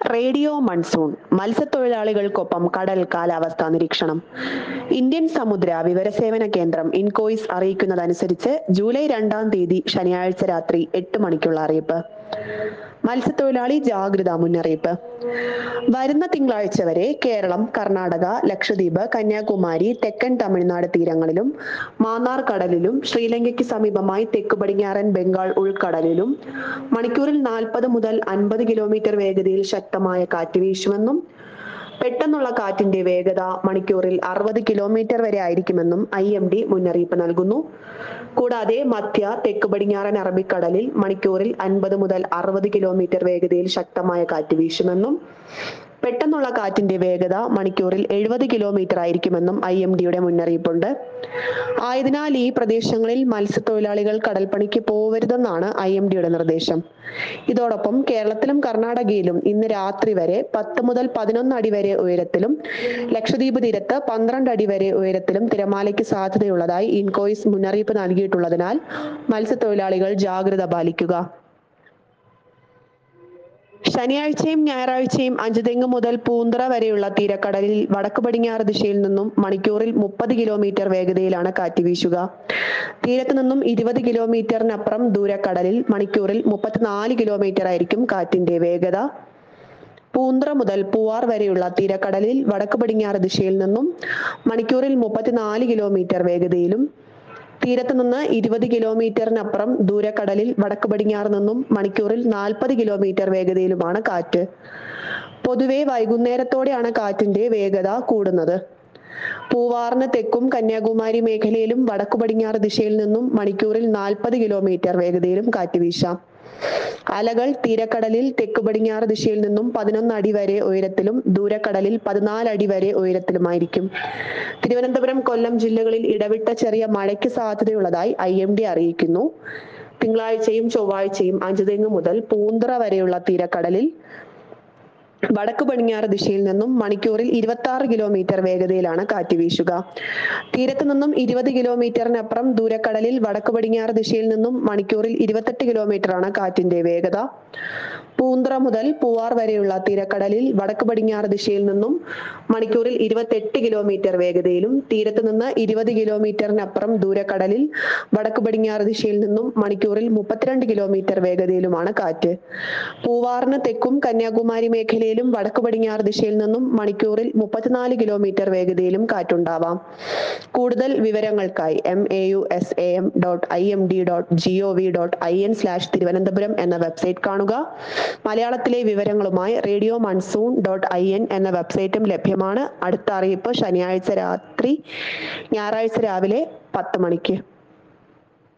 radio monsoon മത്സ്യത്തൊഴിലാളികൾക്കൊപ്പം കടൽ കാലാവസ്ഥാ നിരീക്ഷണം ഇന്ത്യൻ സമുദ്ര വിവരസേവന കേന്ദ്രം ഇൻകോയിസ് അറിയിക്കുന്നതനുസരിച്ച് ജൂലൈ രണ്ടാം തീയതി ശനിയാഴ്ച രാത്രി എട്ട് മണിക്കുള്ള അറിയിപ്പ് മത്സ്യത്തൊഴിലാളി ജാഗ്രതാ മുന്നറിയിപ്പ് വരുന്ന തിങ്കളാഴ്ച വരെ കേരളം കർണാടക ലക്ഷദ്വീപ് കന്യാകുമാരി തെക്കൻ തമിഴ്നാട് തീരങ്ങളിലും മാന്നാർ കടലിലും ശ്രീലങ്കയ്ക്ക് സമീപമായി തെക്ക് പടിഞ്ഞാറൻ ബംഗാൾ ഉൾക്കടലിലും മണിക്കൂറിൽ നാൽപ്പത് മുതൽ അൻപത് കിലോമീറ്റർ വേഗതയിൽ ശക്തമായ കാറ്റ് വീശുമെന്നും പെട്ടെന്നുള്ള കാറ്റിന്റെ വേഗത മണിക്കൂറിൽ അറുപത് കിലോമീറ്റർ വരെ ആയിരിക്കുമെന്നും ഐ എം ഡി മുന്നറിയിപ്പ് നൽകുന്നു കൂടാതെ മധ്യ തെക്ക് പടിഞ്ഞാറൻ അറബിക്കടലിൽ മണിക്കൂറിൽ അൻപത് മുതൽ അറുപത് കിലോമീറ്റർ വേഗതയിൽ ശക്തമായ കാറ്റ് വീശുമെന്നും പെട്ടെന്നുള്ള കാറ്റിന്റെ വേഗത മണിക്കൂറിൽ എഴുപത് കിലോമീറ്റർ ആയിരിക്കുമെന്നും ഐ എം ഡിയുടെ മുന്നറിയിപ്പുണ്ട് ആയതിനാൽ ഈ പ്രദേശങ്ങളിൽ മത്സ്യത്തൊഴിലാളികൾ കടൽപ്പണിക്ക് പോവരുതെന്നാണ് ഐ എം ഡിയുടെ നിർദ്ദേശം ഇതോടൊപ്പം കേരളത്തിലും കർണാടകയിലും ഇന്ന് രാത്രി വരെ പത്ത് മുതൽ പതിനൊന്ന് അടി വരെ ഉയരത്തിലും ലക്ഷദ്വീപ് തീരത്ത് പന്ത്രണ്ട് അടി വരെ ഉയരത്തിലും തിരമാലയ്ക്ക് സാധ്യതയുള്ളതായി ഇൻകോയിസ് മുന്നറിയിപ്പ് നൽകിയിട്ടുള്ളതിനാൽ മത്സ്യത്തൊഴിലാളികൾ ജാഗ്രത പാലിക്കുക ശനിയാഴ്ചയും ഞായറാഴ്ചയും അഞ്ചുതെങ്ങ് മുതൽ പൂന്തറ വരെയുള്ള തീരക്കടലിൽ വടക്ക് പടിഞ്ഞാറ് ദിശയിൽ നിന്നും മണിക്കൂറിൽ മുപ്പത് കിലോമീറ്റർ വേഗതയിലാണ് കാറ്റ് വീശുക തീരത്ത് നിന്നും ഇരുപത് കിലോമീറ്ററിനപ്പുറം ദൂരക്കടലിൽ മണിക്കൂറിൽ മുപ്പത്തിനാല് കിലോമീറ്റർ ആയിരിക്കും കാറ്റിന്റെ വേഗത പൂന്തറ മുതൽ പൂവാർ വരെയുള്ള തീരക്കടലിൽ വടക്ക് പടിഞ്ഞാറ് ദിശയിൽ നിന്നും മണിക്കൂറിൽ മുപ്പത്തിനാല് കിലോമീറ്റർ വേഗതയിലും തീരത്ത് നിന്ന് ഇരുപത് കിലോമീറ്ററിനപ്പുറം ദൂരക്കടലിൽ വടക്ക് പടിഞ്ഞാറ് നിന്നും മണിക്കൂറിൽ നാൽപ്പത് കിലോമീറ്റർ വേഗതയിലുമാണ് കാറ്റ് പൊതുവെ വൈകുന്നേരത്തോടെയാണ് കാറ്റിന്റെ വേഗത കൂടുന്നത് പൂവാറിന് തെക്കും കന്യാകുമാരി മേഖലയിലും വടക്കു പടിഞ്ഞാറ് ദിശയിൽ നിന്നും മണിക്കൂറിൽ നാൽപ്പത് കിലോമീറ്റർ വേഗതയിലും കാറ്റ് വീശാം അലകൾ തീരക്കടലിൽ തെക്ക് പടിഞ്ഞാറ് ദിശയിൽ നിന്നും പതിനൊന്ന് അടി വരെ ഉയരത്തിലും ദൂരക്കടലിൽ പതിനാല് അടി വരെ ഉയരത്തിലുമായിരിക്കും തിരുവനന്തപുരം കൊല്ലം ജില്ലകളിൽ ഇടവിട്ട ചെറിയ മഴയ്ക്ക് സാധ്യതയുള്ളതായി ഐ എം ഡി അറിയിക്കുന്നു തിങ്കളാഴ്ചയും ചൊവ്വാഴ്ചയും അഞ്ചുതെങ്ങ് മുതൽ പൂന്തറ വരെയുള്ള തീരക്കടലിൽ വടക്ക് പടിഞ്ഞാറ് ദിശയിൽ നിന്നും മണിക്കൂറിൽ ഇരുപത്തി ആറ് കിലോമീറ്റർ വേഗതയിലാണ് കാറ്റ് വീശുക തീരത്ത് നിന്നും ഇരുപത് കിലോമീറ്ററിനപ്പുറം ദൂരക്കടലിൽ വടക്ക് പടിഞ്ഞാറ് ദിശയിൽ നിന്നും മണിക്കൂറിൽ ഇരുപത്തെട്ട് കിലോമീറ്ററാണ് കാറ്റിന്റെ വേഗത പൂന്തറ മുതൽ പൂവാർ വരെയുള്ള തീരക്കടലിൽ വടക്ക് പടിഞ്ഞാറ് ദിശയിൽ നിന്നും മണിക്കൂറിൽ ഇരുപത്തെട്ട് കിലോമീറ്റർ വേഗതയിലും തീരത്ത് നിന്ന് ഇരുപത് കിലോമീറ്ററിനപ്പുറം ദൂരക്കടലിൽ വടക്ക് പടിഞ്ഞാറ് ദിശയിൽ നിന്നും മണിക്കൂറിൽ മുപ്പത്തിരണ്ട് കിലോമീറ്റർ വേഗതയിലുമാണ് കാറ്റ് പൂവാറിന് തെക്കും കന്യാകുമാരി മേഖലയിലും വടക്ക് പടിഞ്ഞാറ് ദിശയിൽ നിന്നും മണിക്കൂറിൽ മുപ്പത്തിനാല് കിലോമീറ്റർ വേഗതയിലും കാറ്റുണ്ടാവാം കൂടുതൽ വിവരങ്ങൾക്കായി M A U S A M dot I M D dot G O V dot I N slash Thiruvananthapuram എന്ന വെബ്സൈറ്റ് കാണുക മലയാളത്തിലെ വിവരങ്ങളുമായി radio monsoon dot I N എന്ന വെബ്സൈറ്റും ലഭ്യമാണ് അടുത്ത അറിയിപ്പ് ശനിയാഴ്ച രാത്രി ഞായറാഴ്ച രാവിലെ പത്ത് മണിക്ക്